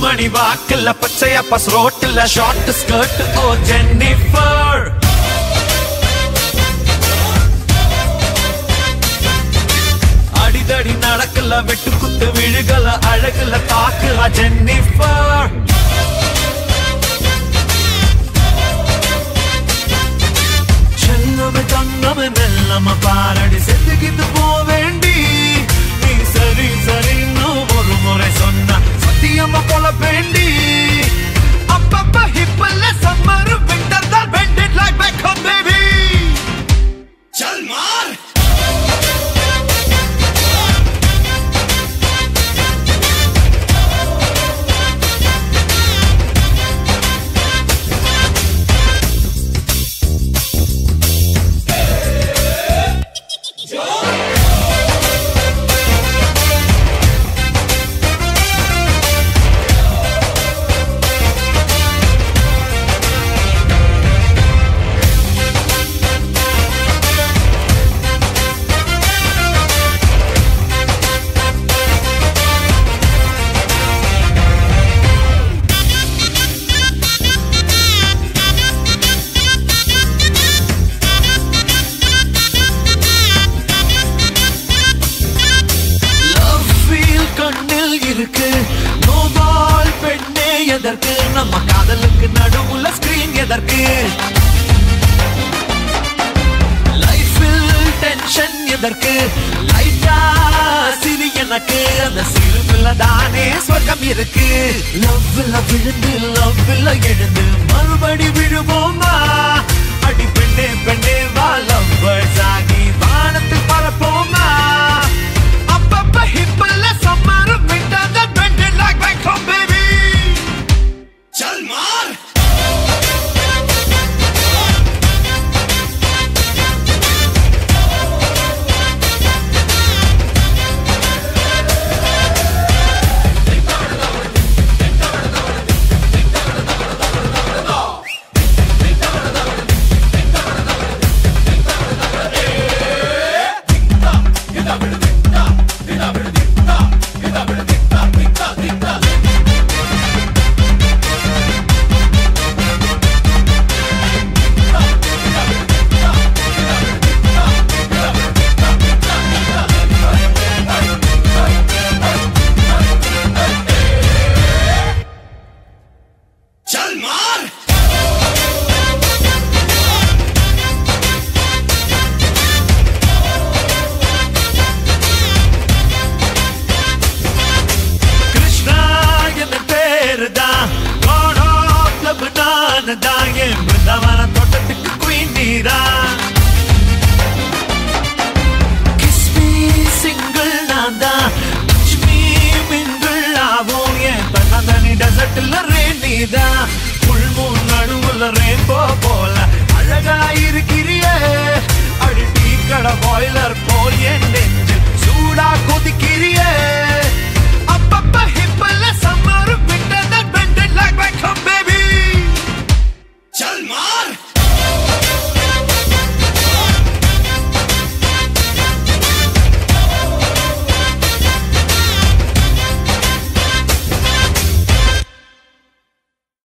மணி வாக்குல பச்சையா பஸ் ரோட்டுல ஷார்ட் ஸ்கர்ட் ஓ ஜென்னிஃபர் அடிதடி நடக்கல வெட்டு குத்து விழுகல அழகுல தாக்குல ஜென்னிஃபர் செல்லமே தங்கமே மெல்லம பாரடி செத்துக்கிட்டு போவேண்டி நீ சரி சரின்னு ஒரு முறை சொன்ன சத்தியமா போல வேண்டி அப்பப்ப ஹிப்பல்ல summer winter that bended like back home baby चल मार லவ் ஃபீல் கண்ணில் இருக்கு நோபால் பெண்ணே எதற்கு நம்ம காதலுக்கு நடுவுல ஸ்கிரீன் எதற்கு லைஃபில் டென்ஷன் எதற்கு லைட்டா சிரி எனக்கு அந்த சிறுமில்ல தானே சொர்க்கம் இருக்கு லவ்ல விழுந்து லவ்ல எழுந்து மறுபடி விழுவோமா அடி பெண்ணே பெண்ணே வா லவ்வர்ஸ் ஆகி வானத்தில் பறப்போமா அப்பப்ப ஹிப்பல்ல summer winter that bended like back home baby चल मार चल मार கிருஷ்ணா என்ன பேரு தான் God of love நானு தான் என் பிருந்தாவன தோட்டத்துக்கு குயின் நீரா Kiss me single நான் தான் Touch me mingle ஆவோம் என் தன்னந்தனி டெசர்ட்ல ரேணிதா புல்மூன் நடுவுல ரெயின்போ போல அழகா இருக்கிறியே அடி டீ கடை பாய்லர் போல் என் நெஞ்சு சூடா கொதிக்கிறியே